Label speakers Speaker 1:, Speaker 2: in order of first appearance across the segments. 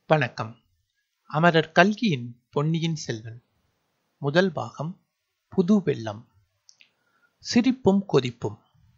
Speaker 1: வணக்கம் அமரர் கல்கியின் பொன்னியின் செல்வன் முதல் பாகம் புது வெள்ளம் சிரிப்பும் கொதிப்பும்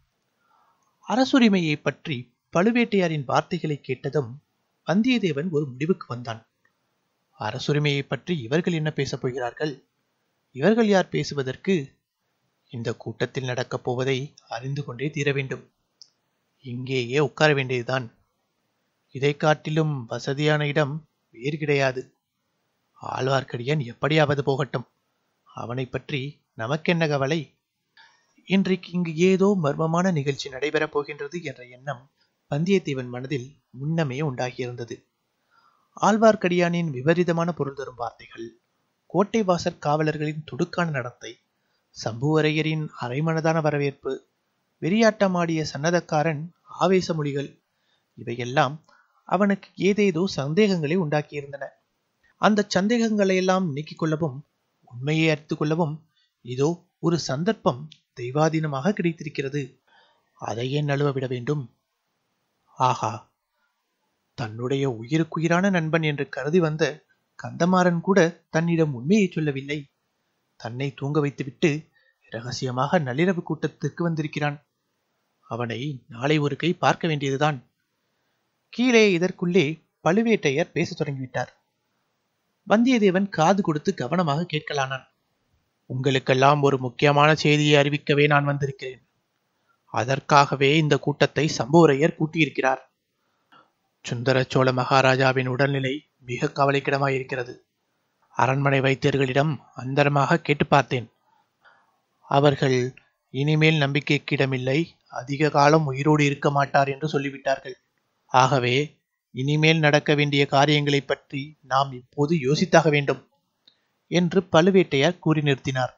Speaker 1: அரசுரிமையை பற்றி பழுவேட்டையாரின் வார்த்தைகளை கேட்டதும் வந்தியத்தேவன் ஒரு முடிவுக்கு வந்தான் அரசுரிமையை பற்றி இவர்கள் என்ன பேசப் போகிறார்கள் இவர்கள் யார் பேசுவதற்கு இந்த கூட்டத்தில் நடக்கப் போவதை அறிந்து கொண்டே தீர வேண்டும் இங்கேயே உட்கார வேண்டியதுதான் இதை காட்டிலும் வசதியான இடம் வேறு கிடையாது ஆழ்வார்க்கடியான் எப்படியாவது போகட்டும் அவனை பற்றி நமக்கென்ன கவலை இன்றைக்கு இங்கு ஏதோ மர்மமான நிகழ்ச்சி நடைபெறப் போகின்றது என்ற எண்ணம் வந்தியத்தேவன் மனதில் முன்னமே உண்டாகியிருந்தது ஆழ்வார்க்கடியானின் விபரீதமான பொருள் தரும் வார்த்தைகள் கோட்டை வாசற் காவலர்களின் துடுக்கான நடத்தை சம்புவரையரின் அரைமனதான வரவேற்பு வெறியாட்டமாடிய சன்னதக்காரன் ஆவேச மொழிகள் இவையெல்லாம் அவனுக்கு ஏதேதோ சந்தேகங்களை உண்டாக்கியிருந்தன அந்த சந்தேகங்களை எல்லாம் நீக்கிக் கொள்ளவும் உண்மையை அறிந்து கொள்ளவும் இதோ ஒரு சந்தர்ப்பம் தெய்வாதீனமாக கிடைத்திருக்கிறது அதையே நழுவ விட வேண்டும் ஆஹா தன்னுடைய உயிருக்குயிரான நண்பன் என்று கருதி வந்த கந்தமாறன் கூட தன்னிடம் உண்மையை சொல்லவில்லை தன்னை தூங்க வைத்துவிட்டு ரகசியமாக நள்ளிரவு கூட்டத்திற்கு வந்திருக்கிறான் அவனை நாளை ஒரு கை பார்க்க வேண்டியதுதான் கீழே இதற்குள்ளே பழுவேட்டையர் பேசத் தொடங்கிவிட்டார் வந்தியத்தேவன் காது கொடுத்து கவனமாக கேட்கலானான் உங்களுக்கெல்லாம் ஒரு முக்கியமான செய்தியை அறிவிக்கவே நான் வந்திருக்கிறேன் அதற்காகவே இந்த கூட்டத்தை சம்புவரையர் கூட்டியிருக்கிறார் சுந்தர சோழ மகாராஜாவின் உடல்நிலை மிக கவலைக்கிடமாயிருக்கிறது அரண்மனை வைத்தியர்களிடம் அந்தரமாக கேட்டு பார்த்தேன் அவர்கள் இனிமேல் நம்பிக்கைக்கு இடமில்லை அதிக காலம் உயிரோடு இருக்க மாட்டார் என்று சொல்லிவிட்டார்கள் ஆகவே இனிமேல் நடக்க வேண்டிய காரியங்களை பற்றி நாம் இப்போது யோசித்தாக வேண்டும் என்று பழுவேட்டையார் கூறி நிறுத்தினார்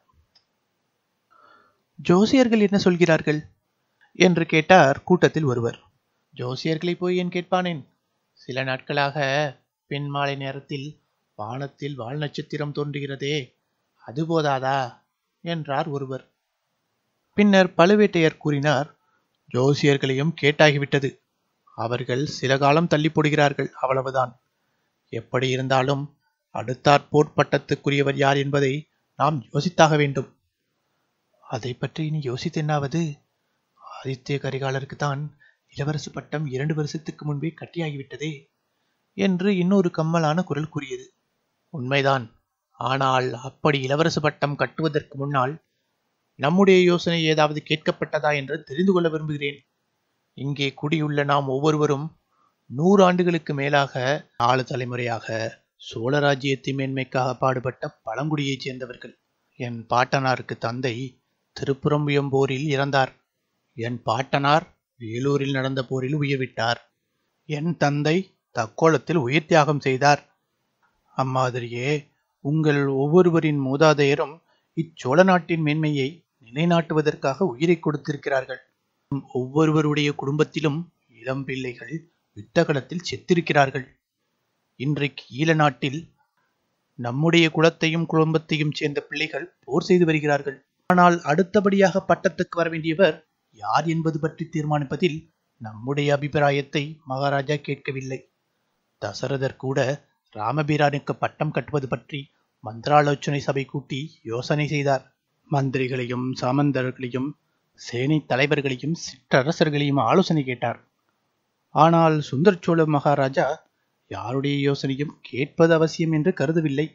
Speaker 1: ஜோசியர்கள் என்ன சொல்கிறார்கள் என்று கேட்டார் கூட்டத்தில் ஒருவர் ஜோசியர்களை போய் ஏன் கேட்பானேன் சில நாட்களாக பெண் மாலை நேரத்தில் வானத்தில் வால் நட்சத்திரம் தோன்றுகிறதே அது போதாதா என்றார் ஒருவர் பின்னர் பழுவேட்டையர் கூறினார் ஜோசியர்களையும் கேட்டாகிவிட்டது அவர்கள் சில காலம் தள்ளி போடுகிறார்கள் அவ்வளவுதான் எப்படி இருந்தாலும் அடுத்தாற்போர் பட்டத்துக்குரியவர் யார் என்பதை நாம் யோசித்தாக வேண்டும் அதை பற்றி இனி யோசித்தென்னாவது ஆதித்ய கரிகாலருக்கு தான் இளவரசு பட்டம் இரண்டு வருஷத்துக்கு முன்பே கட்டியாகிவிட்டதே என்று இன்னொரு கம்மலான குரல் கூறியது உண்மைதான் ஆனால் அப்படி இளவரசு பட்டம் கட்டுவதற்கு முன்னால் நம்முடைய யோசனை ஏதாவது கேட்கப்பட்டதா என்று தெரிந்து கொள்ள விரும்புகிறேன் இங்கே குடியுள்ள நாம் ஒவ்வொருவரும் நூறு ஆண்டுகளுக்கு மேலாக நாலு தலைமுறையாக சோழ ராஜ்யத்தின் மேன்மைக்காக பாடுபட்ட பழங்குடியைச் சேர்ந்தவர்கள் என் பாட்டனாருக்கு தந்தை திருப்புறம்புயம் போரில் இறந்தார் என் பாட்டனார் வேலூரில் நடந்த போரில் உயிர்விட்டார் என் தந்தை தக்கோலத்தில் உயிர் தியாகம் செய்தார் அம்மாதிரியே உங்கள் ஒவ்வொருவரின் மூதாதையரும் இச்சோழ நாட்டின் மேன்மையை நிலைநாட்டுவதற்காக உயிரை கொடுத்திருக்கிறார்கள் ஒவ்வொருவருடைய குடும்பத்திலும் இளம் பிள்ளைகள் யுத்தகலத்தில் செத்திருக்கிறார்கள் இன்றைக்கு ஈழ நாட்டில் நம்முடைய குலத்தையும் குடும்பத்தையும் சேர்ந்த பிள்ளைகள் போர் செய்து வருகிறார்கள் ஆனால் அடுத்தபடியாக பட்டத்துக்கு வர வேண்டியவர் யார் என்பது பற்றி தீர்மானிப்பதில் நம்முடைய அபிப்பிராயத்தை மகாராஜா கேட்கவில்லை தசரதர் கூட ராமபீரானுக்கு பட்டம் கட்டுவது பற்றி மந்திராலோசனை சபை கூட்டி யோசனை செய்தார் மந்திரிகளையும் சாமந்தர்களையும் சேனை தலைவர்களையும் சிற்றரசர்களையும் ஆலோசனை கேட்டார் ஆனால் சுந்தர் சோழ மகாராஜா யாருடைய யோசனையும் கேட்பது அவசியம் என்று கருதவில்லை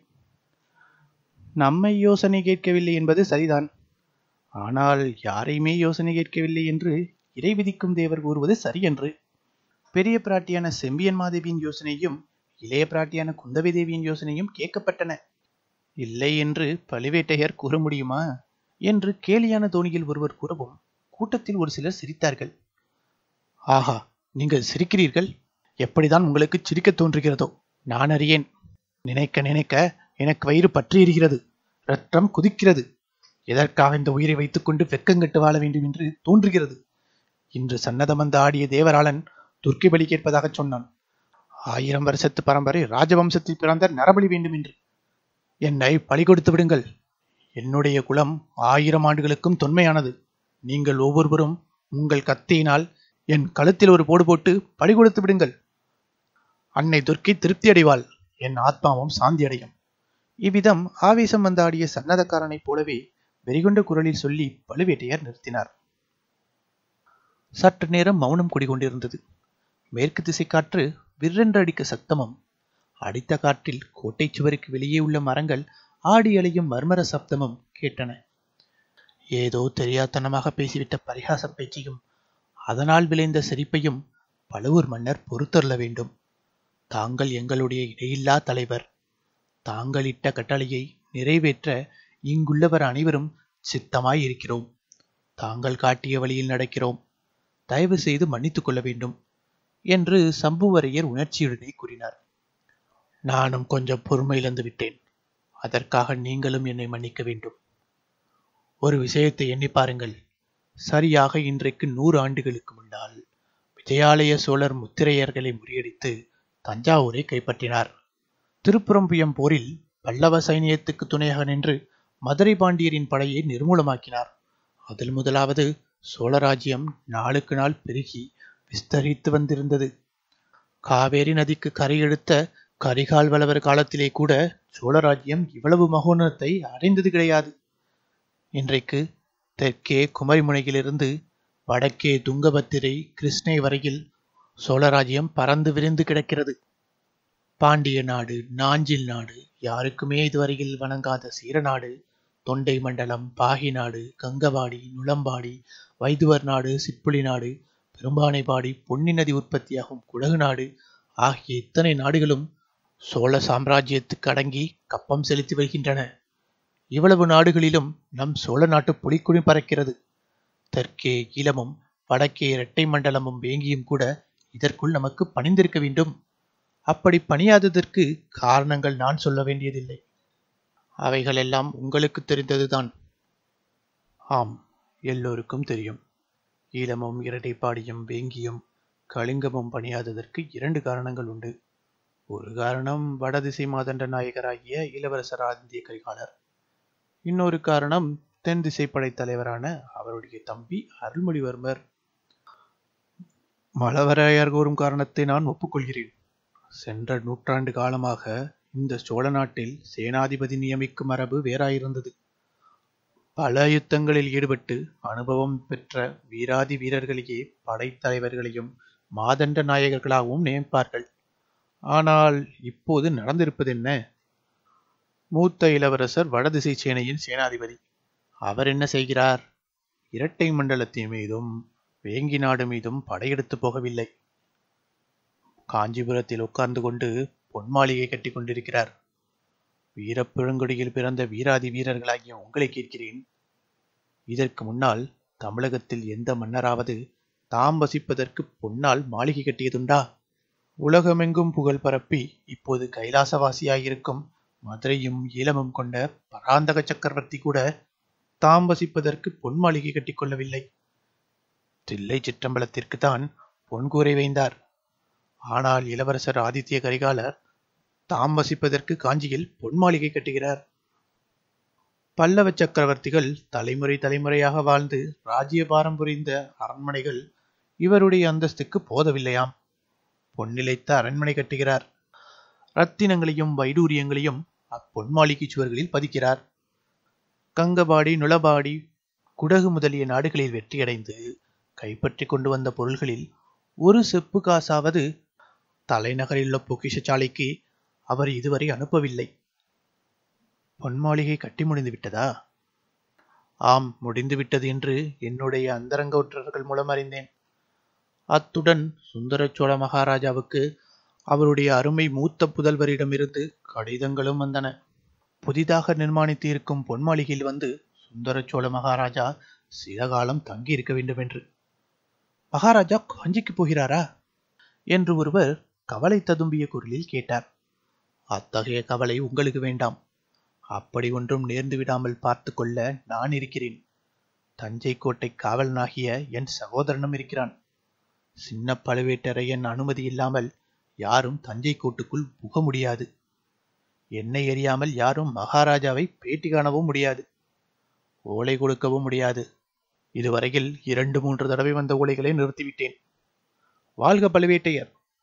Speaker 1: நம்மை யோசனை கேட்கவில்லை என்பது சரிதான் ஆனால் யாரையுமே யோசனை கேட்கவில்லை என்று இறை விதிக்கும் தேவர் கூறுவது சரியென்று பெரிய பிராட்டியான செம்பியன் மாதேவியின் யோசனையும் இளைய பிராட்டியான குந்தவி தேவியின் யோசனையும் கேட்கப்பட்டன இல்லை என்று பழுவேட்டையர் கூற முடியுமா என்று கேலியான தோணியில் ஒருவர் கூறவும் கூட்டத்தில் ஒரு சிலர் சிரித்தார்கள் ஆஹா நீங்கள் சிரிக்கிறீர்கள் எப்படிதான் உங்களுக்கு சிரிக்க தோன்றுகிறதோ நான் அறியேன் நினைக்க நினைக்க எனக்கு வயிறு பற்றி எரிகிறது ரத்தம் குதிக்கிறது எதற்காக இந்த உயிரை வைத்துக்கொண்டு வெக்கங்கட்டு வாழ வேண்டும் என்று தோன்றுகிறது இன்று சன்னதமந்து ஆடிய தேவராளன் துர்க்கி பலி கேட்பதாக சொன்னான் ஆயிரம் வருஷத்து பரம்பரை ராஜவம்சத்தில் பிறந்த நரபலி வேண்டும் என்று என்னை பழி கொடுத்து விடுங்கள் என்னுடைய குலம் ஆயிரம் ஆண்டுகளுக்கும் தொன்மையானது நீங்கள் ஒவ்வொருவரும் உங்கள் கத்தியினால் என் கழுத்தில் ஒரு போடு போட்டு பழி கொடுத்து விடுங்கள் அன்னை துர்க்கை திருப்தி அடைவாள் என் ஆத்மாவும் சாந்தி அடையும் இவ்விதம் ஆவேசம் வந்தாடிய சன்னதக்காரனைப் போலவே வெறிகொண்ட குரலில் சொல்லி பழுவேட்டையர் நிறுத்தினார் சற்று நேரம் மௌனம் குடிகொண்டிருந்தது மேற்கு திசை காற்று விற்றென்று அடிக்க சத்தமும் அடித்த காற்றில் கோட்டை சுவருக்கு வெளியே உள்ள மரங்கள் ஆடி அலையும் மர்மர சப்தமும் கேட்டன ஏதோ தெரியாத்தனமாக பேசிவிட்ட பரிகாச பேச்சையும் அதனால் விளைந்த சிரிப்பையும் பழுவூர் மன்னர் பொறுத்தருள வேண்டும் தாங்கள் எங்களுடைய இடையில்லா தலைவர் தாங்கள் இட்ட கட்டளையை நிறைவேற்ற இங்குள்ளவர் அனைவரும் சித்தமாய் இருக்கிறோம் தாங்கள் காட்டிய வழியில் நடக்கிறோம் தயவு செய்து மன்னித்துக் கொள்ள வேண்டும் என்று சம்புவரையர் உணர்ச்சியுடனே கூறினார் நானும் கொஞ்சம் பொறுமை இழந்து விட்டேன் அதற்காக நீங்களும் என்னை மன்னிக்க வேண்டும் ஒரு விஷயத்தை எண்ணி பாருங்கள் சரியாக இன்றைக்கு நூறு ஆண்டுகளுக்கு முன்னால் விஜயாலய சோழர் முத்திரையர்களை முறியடித்து தஞ்சாவூரை கைப்பற்றினார் திருப்புறம்புயம் போரில் பல்லவ சைனியத்துக்கு துணையாக நின்று மதுரை பாண்டியரின் படையை நிர்மூலமாக்கினார் அதில் முதலாவது சோழராஜ்யம் நாளுக்கு நாள் பெருகி விஸ்தரித்து வந்திருந்தது காவேரி நதிக்கு கரையெடுத்த கரிகால் வளவர் காலத்திலே கூட சோழராஜ்யம் இவ்வளவு மகோனத்தை அடைந்தது கிடையாது இன்றைக்கு தெற்கே குமரிமுனையிலிருந்து வடக்கே துங்கபத்திரை கிருஷ்ணை வரையில் சோழராஜ்யம் பறந்து விரிந்து கிடக்கிறது பாண்டிய நாடு நாஞ்சில் நாடு யாருக்குமே இதுவரையில் வணங்காத சீரநாடு தொண்டை மண்டலம் பாகி நாடு கங்கவாடி நுளம்பாடி வைதுவர் நாடு சிப்புலி நாடு பெரும்பானைப்பாடி பொன்னி நதி உற்பத்தியாகும் குடகு நாடு ஆகிய இத்தனை நாடுகளும் சோழ சாம்ராஜ்யத்துக்கு அடங்கி கப்பம் செலுத்தி வருகின்றன இவ்வளவு நாடுகளிலும் நம் சோழ நாட்டு புலிக்குடி பறக்கிறது தெற்கே ஈழமும் வடக்கே இரட்டை மண்டலமும் வேங்கியும் கூட இதற்குள் நமக்கு பணிந்திருக்க வேண்டும் அப்படி பணியாததற்கு காரணங்கள் நான் சொல்ல வேண்டியதில்லை அவைகளெல்லாம் உங்களுக்கு தெரிந்ததுதான் ஆம் எல்லோருக்கும் தெரியும் ஈழமும் இரட்டைப்பாடியும் வேங்கியும் கலிங்கமும் பணியாததற்கு இரண்டு காரணங்கள் உண்டு ஒரு காரணம் வடதிசை மாதண்ட நாயகராகிய இளவரசர் ஆதித்ய கரிகாலர் இன்னொரு காரணம் தென் திசை படைத்தலைவரான அவருடைய தம்பி அருள்மொழிவர்மர் மலவரையர் கூறும் காரணத்தை நான் ஒப்புக்கொள்கிறேன் சென்ற நூற்றாண்டு காலமாக இந்த சோழ நாட்டில் சேனாதிபதி நியமிக்கும் மரபு வேறாயிருந்தது பல யுத்தங்களில் ஈடுபட்டு அனுபவம் பெற்ற வீராதி வீரர்களையே படைத்தலைவர்களையும் மாதண்ட நாயகர்களாகவும் நியமிப்பார்கள் ஆனால் இப்போது நடந்திருப்பது என்ன மூத்த இளவரசர் வடதிசை சேனையின் சேனாதிபதி அவர் என்ன செய்கிறார் இரட்டை மண்டலத்தின் மீதும் வேங்கி நாடு மீதும் படையெடுத்து போகவில்லை காஞ்சிபுரத்தில் உட்கார்ந்து கொண்டு பொன்மாளிகை கட்டி கொண்டிருக்கிறார் வீரப்பெருங்குடியில் பிறந்த வீராதி வீரர்களாகிய உங்களை கேட்கிறேன் இதற்கு முன்னால் தமிழகத்தில் எந்த மன்னராவது தாம் வசிப்பதற்கு பொன்னால் மாளிகை கட்டியதுண்டா உலகமெங்கும் புகழ் பரப்பி இப்போது கைலாசவாசியாயிருக்கும் மதுரையும் ஈழமும் கொண்ட பராந்தக சக்கரவர்த்தி கூட தாம் வசிப்பதற்கு பொன் மாளிகை கட்டிக்கொள்ளவில்லை தில்லை சிற்றம்பலத்திற்கு தான் பொன்கூரை வைந்தார் ஆனால் இளவரசர் ஆதித்ய கரிகாலர் தாம் வசிப்பதற்கு காஞ்சியில் பொன் மாளிகை கட்டுகிறார் பல்லவ சக்கரவர்த்திகள் தலைமுறை தலைமுறையாக வாழ்ந்து ராஜ்யபாரம் புரிந்த அரண்மனைகள் இவருடைய அந்தஸ்துக்கு போதவில்லையாம் பொன்னிலைத்த அரண்மனை கட்டுகிறார் ரத்தினங்களையும் வைடூரியங்களையும் அப்பொன் மாளிகை சுவர்களில் பதிக்கிறார் கங்கபாடி நுளபாடி குடகு முதலிய நாடுகளில் வெற்றியடைந்து கைப்பற்றி கொண்டு வந்த பொருள்களில் ஒரு செப்பு காசாவது தலைநகரிலுள்ள பொக்கிஷசாலைக்கு அவர் இதுவரை அனுப்பவில்லை பொன்மாளிகை கட்டி முடிந்து விட்டதா ஆம் முடிந்துவிட்டது என்று என்னுடைய அந்தரங்க ஒற்றர்கள் மூலம் அறிந்தேன் அத்துடன் சுந்தர சோழ மகாராஜாவுக்கு அவருடைய அருமை மூத்த புதல்வரிடமிருந்து கடிதங்களும் வந்தன புதிதாக நிர்மாணித்து இருக்கும் பொன்மாளிகையில் வந்து சுந்தர சோழ மகாராஜா சில காலம் தங்கி இருக்க வேண்டும் என்று மகாராஜா காஞ்சிக்கு போகிறாரா என்று ஒருவர் கவலை ததும்பிய குரலில் கேட்டார் அத்தகைய கவலை உங்களுக்கு வேண்டாம் அப்படி ஒன்றும் நேர்ந்து விடாமல் பார்த்து கொள்ள நான் இருக்கிறேன் தஞ்சை கோட்டை காவலனாகிய என் சகோதரனும் இருக்கிறான் சின்ன பழுவேட்டரையன் அனுமதி இல்லாமல் யாரும் தஞ்சை கோட்டுக்குள் புக முடியாது என்னை எறியாமல் யாரும் மகாராஜாவை பேட்டி காணவும் முடியாது ஓலை கொடுக்கவும் முடியாது இதுவரையில் இரண்டு மூன்று தடவை வந்த ஓலைகளை நிறுத்திவிட்டேன் வாழ்க பழுவேட்டையர்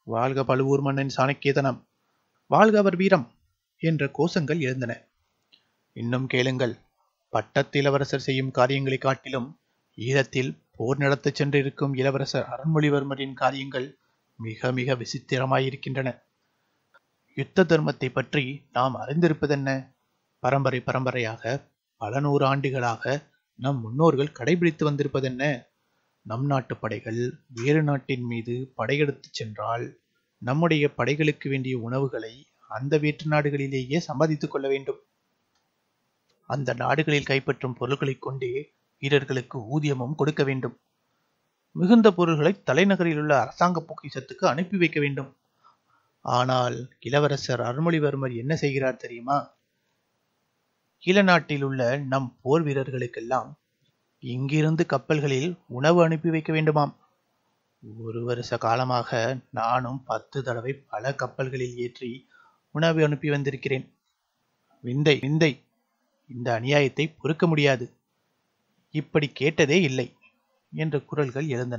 Speaker 1: வாழ்க பழுவூர் மன்னன் சாணக்கியதனம் வாழ்க அவர் வீரம் என்ற கோஷங்கள் எழுந்தன இன்னும் கேளுங்கள் பட்டத்து இளவரசர் செய்யும் காரியங்களை காட்டிலும் ஈழத்தில் போர் நடத்தச் சென்றிருக்கும் இளவரசர் அருண்மொழிவர்மரின் காரியங்கள் மிக மிக விசித்திரமாயிருக்கின்றன யுத்த தர்மத்தை பற்றி நாம் அறிந்திருப்பதென்ன பரம்பரை பரம்பரையாக பல நூறு ஆண்டுகளாக நம் முன்னோர்கள் கடைபிடித்து வந்திருப்பதென்ன நம் நாட்டு படைகள் வேறு நாட்டின் மீது படையெடுத்துச் சென்றால் நம்முடைய படைகளுக்கு வேண்டிய உணவுகளை அந்த வேற்று நாடுகளிலேயே சம்பாதித்துக் கொள்ள வேண்டும் அந்த நாடுகளில் கைப்பற்றும் பொருள்களைக் கொண்டே வீரர்களுக்கு ஊதியமும் கொடுக்க வேண்டும் மிகுந்த பொருள்களை தலைநகரில் உள்ள அரசாங்க பொக்கிஷத்துக்கு அனுப்பி வைக்க வேண்டும் ஆனால் இளவரசர் அருள்மொழிவர்மர் என்ன செய்கிறார் தெரியுமா ஈழ நாட்டில் உள்ள நம் போர் வீரர்களுக்கெல்லாம் இங்கிருந்து கப்பல்களில் உணவு அனுப்பி வைக்க வேண்டுமாம் ஒரு வருஷ காலமாக நானும் பத்து தடவை பல கப்பல்களில் ஏற்றி உணவு அனுப்பி வந்திருக்கிறேன் விந்தை விந்தை இந்த அநியாயத்தை பொறுக்க முடியாது இப்படி கேட்டதே இல்லை என்ற குரல்கள் எழுந்தன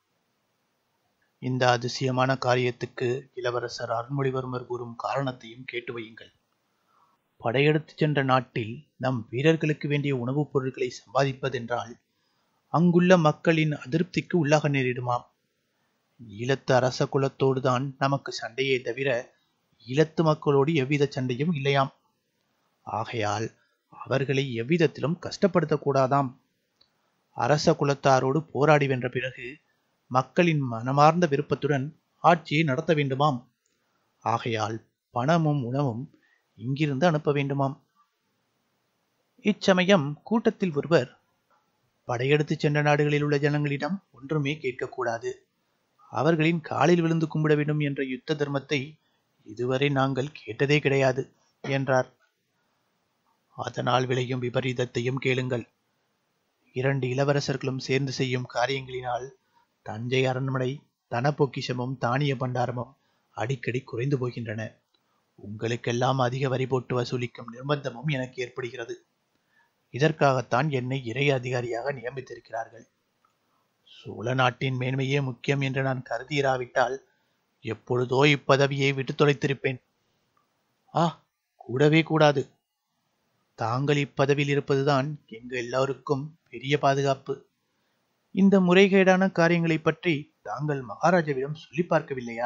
Speaker 1: இந்த அதிசயமான காரியத்துக்கு இளவரசர் அருள்மொழிவர்மர் கூறும் காரணத்தையும் கேட்டு வையுங்கள் படையெடுத்துச் சென்ற நாட்டில் நம் வீரர்களுக்கு வேண்டிய உணவுப் பொருட்களை சம்பாதிப்பதென்றால் அங்குள்ள மக்களின் அதிருப்திக்கு உள்ளாக நேரிடுமாம் ஈழத்து அரச குலத்தோடுதான் நமக்கு சண்டையே தவிர ஈழத்து மக்களோடு எவ்வித சண்டையும் இல்லையாம் ஆகையால் அவர்களை எவ்விதத்திலும் கஷ்டப்படுத்தக்கூடாதாம் அரச குலத்தாரோடு போராடி வென்ற பிறகு மக்களின் மனமார்ந்த விருப்பத்துடன் ஆட்சியை நடத்த வேண்டுமாம் ஆகையால் பணமும் உணவும் இங்கிருந்து அனுப்ப வேண்டுமாம் இச்சமயம் கூட்டத்தில் ஒருவர் படையெடுத்துச் சென்ற நாடுகளில் உள்ள ஜனங்களிடம் ஒன்றுமே கேட்கக்கூடாது அவர்களின் காலில் விழுந்து கும்பிட வேண்டும் என்ற யுத்த தர்மத்தை இதுவரை நாங்கள் கேட்டதே கிடையாது என்றார் அதனால் விளையும் விபரீதத்தையும் கேளுங்கள் இரண்டு இளவரசர்களும் சேர்ந்து செய்யும் காரியங்களினால் தஞ்சை அரண்மனை தன பொக்கிஷமும் தானிய பண்டாரமும் அடிக்கடி குறைந்து போகின்றன உங்களுக்கெல்லாம் அதிக வரி போட்டு வசூலிக்கும் நிர்பந்தமும் எனக்கு ஏற்படுகிறது இதற்காகத்தான் என்னை இறை அதிகாரியாக நியமித்திருக்கிறார்கள் சோழ நாட்டின் மேன்மையே முக்கியம் என்று நான் கருதியிராவிட்டால் எப்பொழுதோ இப்பதவியை விட்டு தொலைத்திருப்பேன் ஆ கூடவே கூடாது தாங்கள் இப்பதவியில் இருப்பதுதான் எங்க எல்லோருக்கும் பெரிய பாதுகாப்பு இந்த முறைகேடான காரியங்களை பற்றி தாங்கள் மகாராஜாவிடம் சொல்லி பார்க்கவில்லையா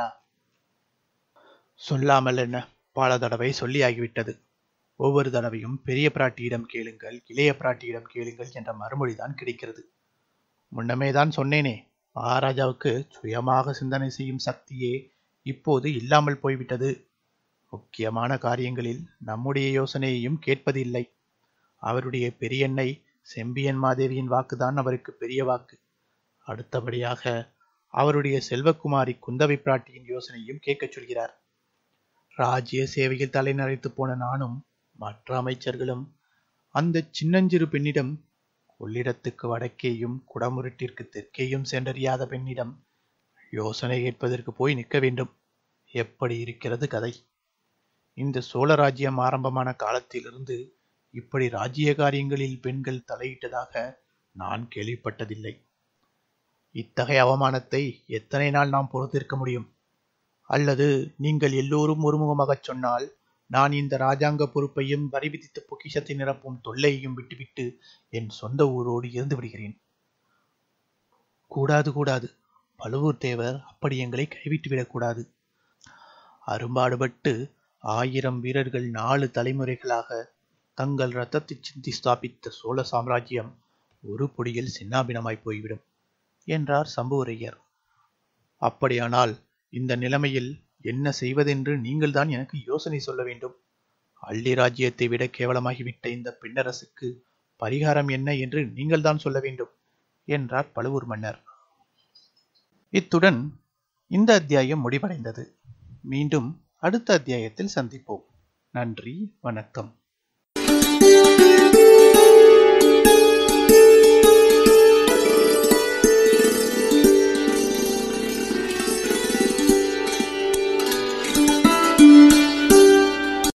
Speaker 1: சொல்லாமல் என்ன பல தடவை சொல்லியாகிவிட்டது ஒவ்வொரு தடவையும் பெரிய பிராட்டியிடம் கேளுங்கள் இளைய பிராட்டியிடம் கேளுங்கள் என்ற மறுமொழிதான் கிடைக்கிறது முன்னமே தான் சொன்னேனே மகாராஜாவுக்கு சுயமாக சிந்தனை செய்யும் சக்தியே இப்போது இல்லாமல் போய்விட்டது முக்கியமான காரியங்களில் நம்முடைய யோசனையையும் கேட்பதில்லை அவருடைய பெரியண்ணை செம்பியன் மாதேவியின் வாக்குதான் அவருக்கு பெரிய வாக்கு அடுத்தபடியாக அவருடைய செல்வக்குமாரி குந்தவை பிராட்டியின் யோசனையும் கேட்கச் சொல்கிறார் ராஜ்ய சேவையில் தலைநரைத்து போன நானும் மற்ற அமைச்சர்களும் அந்த சின்னஞ்சிறு பெண்ணிடம் கொள்ளிடத்துக்கு வடக்கேயும் குடமுருட்டிற்கு தெற்கேயும் சென்றறியாத பெண்ணிடம் யோசனை கேட்பதற்கு போய் நிற்க வேண்டும் எப்படி இருக்கிறது கதை இந்த சோழ ராஜ்யம் ஆரம்பமான காலத்திலிருந்து இப்படி ராஜ்ய காரியங்களில் பெண்கள் தலையிட்டதாக நான் கேள்விப்பட்டதில்லை இத்தகைய அவமானத்தை எத்தனை நாள் நாம் பொறுத்திருக்க முடியும் அல்லது நீங்கள் எல்லோரும் ஒருமுகமாகச் சொன்னால் நான் இந்த ராஜாங்க பொறுப்பையும் வரி விதித்த பொக்கிஷத்தை நிரப்பும் தொல்லையையும் விட்டுவிட்டு என் சொந்த ஊரோடு இருந்து விடுகிறேன் கூடாது கூடாது பழுவூர் தேவர் அப்படி எங்களை கைவிட்டு விடக்கூடாது அரும்பாடுபட்டு ஆயிரம் வீரர்கள் நாலு தலைமுறைகளாக தங்கள் ரத்தத்தை சிந்தி ஸ்தாபித்த சோழ சாம்ராஜ்யம் ஒரு பொடியில் சின்னாபினமாய் போய்விடும் என்றார் சம்புவரையர் அப்படியானால் இந்த நிலைமையில் என்ன செய்வதென்று நீங்கள்தான் எனக்கு யோசனை சொல்ல வேண்டும் அள்ளி ராஜ்யத்தை விட கேவலமாகிவிட்ட இந்த பெண்ணரசுக்கு பரிகாரம் என்ன என்று நீங்கள்தான் சொல்ல வேண்டும் என்றார் பழுவூர் மன்னர் இத்துடன் இந்த அத்தியாயம் முடிவடைந்தது மீண்டும் அடுத்த அத்தியாயத்தில் சந்திப்போம் நன்றி வணக்கம்